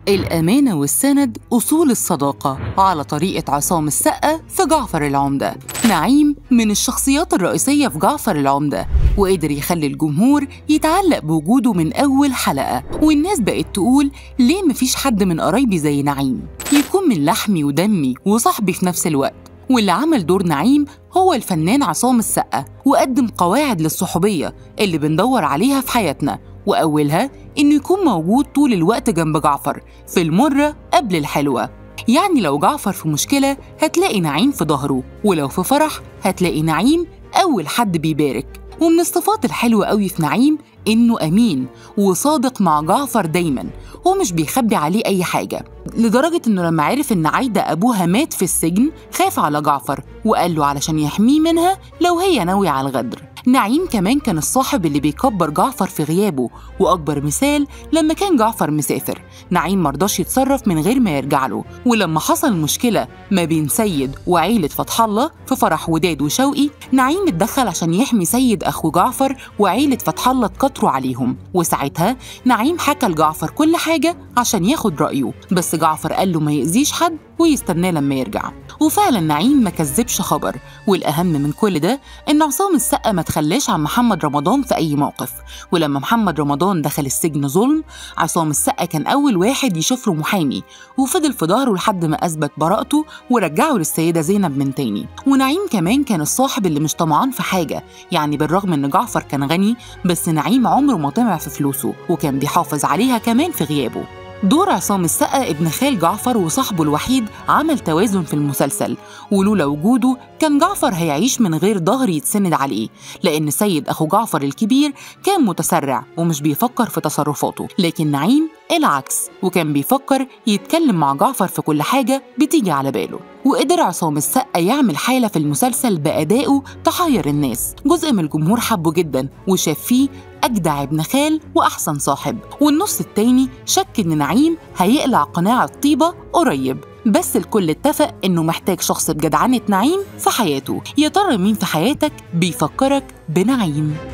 الأمانة والسند أصول الصداقة على طريقة عصام السقا في جعفر العمدة نعيم من الشخصيات الرئيسية في جعفر العمدة وقدر يخلي الجمهور يتعلق بوجوده من أول حلقة والناس بقت تقول ليه مفيش حد من قرايبي زي نعيم يكون من لحمي ودمي وصاحبي في نفس الوقت واللي عمل دور نعيم هو الفنان عصام السقا وقدم قواعد للصحوبية اللي بندور عليها في حياتنا وأولها إنه يكون موجود طول الوقت جنب جعفر في المرة قبل الحلوة يعني لو جعفر في مشكلة هتلاقي نعيم في ظهره ولو في فرح هتلاقي نعيم أول حد بيبارك ومن الصفات الحلوة قوي في نعيم إنه أمين وصادق مع جعفر دايما ومش بيخبي عليه أي حاجة لدرجة إنه لما عرف إن عايدة أبوها مات في السجن خاف على جعفر وقال له علشان يحميه منها لو هي ناوية على الغدر نعيم كمان كان الصاحب اللي بيكبر جعفر في غيابه وأكبر مثال لما كان جعفر مسافر نعيم مرضاش يتصرف من غير ما يرجع له ولما حصل مشكلة ما بين سيد وعيلة فتح الله في فرح وداد وشوقي نعيم اتدخل عشان يحمي سيد أخو جعفر وعيلة فتح الله اتكتروا عليهم وساعتها نعيم حكى لجعفر كل حاجة عشان ياخد رأيه بس جعفر قال له ما يأذيش حد ويستناه لما يرجع وفعلا نعيم ما كذبش خبر والأهم من كل ده إن عصام السقا ما تخلاش عن محمد رمضان في أي موقف ولما محمد رمضان دخل السجن ظلم عصام السقا كان أول واحد يشوف له محامي وفضل في ظهره لحد ما أثبت براءته ورجعه للسيدة زينب من تاني ونعيم كمان كان الصاحب اللي مش طمعان في حاجة يعني بالرغم إن جعفر كان غني بس نعيم عمره ما طمع في فلوسه وكان بيحافظ عليها كمان في غيابه دور عصام السقا ابن خال جعفر وصاحبه الوحيد عمل توازن في المسلسل ولولا وجوده كان جعفر هيعيش من غير ظهر يتسند عليه لأن سيد أخو جعفر الكبير كان متسرع ومش بيفكر في تصرفاته لكن نعيم العكس وكان بيفكر يتكلم مع جعفر في كل حاجة بتيجي على باله وقدر عصام السقا يعمل حالة في المسلسل بأدائه تحير الناس جزء من الجمهور حبه جدا وشاف فيه أجدع ابن خال وأحسن صاحب والنص التاني شك إن نعيم هيقلع قناع الطيبة قريب بس الكل اتفق إنه محتاج شخص بجدعنة نعيم في حياته يا ترى مين في حياتك بيفكرك بنعيم